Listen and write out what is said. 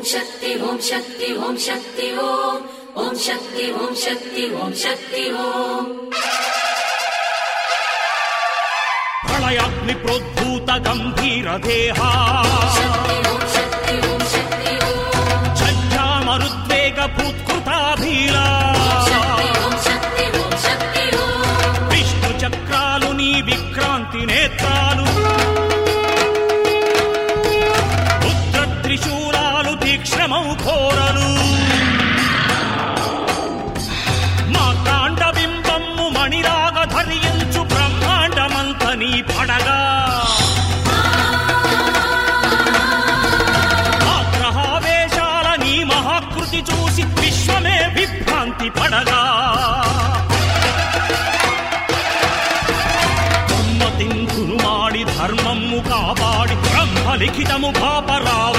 शक्ति ॐ शक्ति ॐ शक्ति ॐ ॐ शक्ति ॐ शक्ति ॐ शक्ति ॐ ప్రళయాగ్ని ప్రోద్భూత గంభీర దేహా शक्ति ॐ शक्ति ॐ शक्ति ॐ ఛామరుద్వేగ భూత్కృతాభీలా शक्ति ॐ शक्ति ॐ शक्ति ॐ విష్ణు చక్రాలు నీ విక్రాంతి నేత్రాలు రుద్ర త్రిశూలాలు తీక్ష్ణమౌ ఘోరలు మా కాండ బింబమ్ము మణిరాగ ధరించు బ్రహ్మాండమంత నీ పడగా ఆగ్రహావేశాల నీ మహాకృతి చూసి విశ్వమే విభ్రాంతి పడగా ధర్మతింకును మాడి ధర్మము కాపాడి బ్రహ్మలిఖితము పాపరావు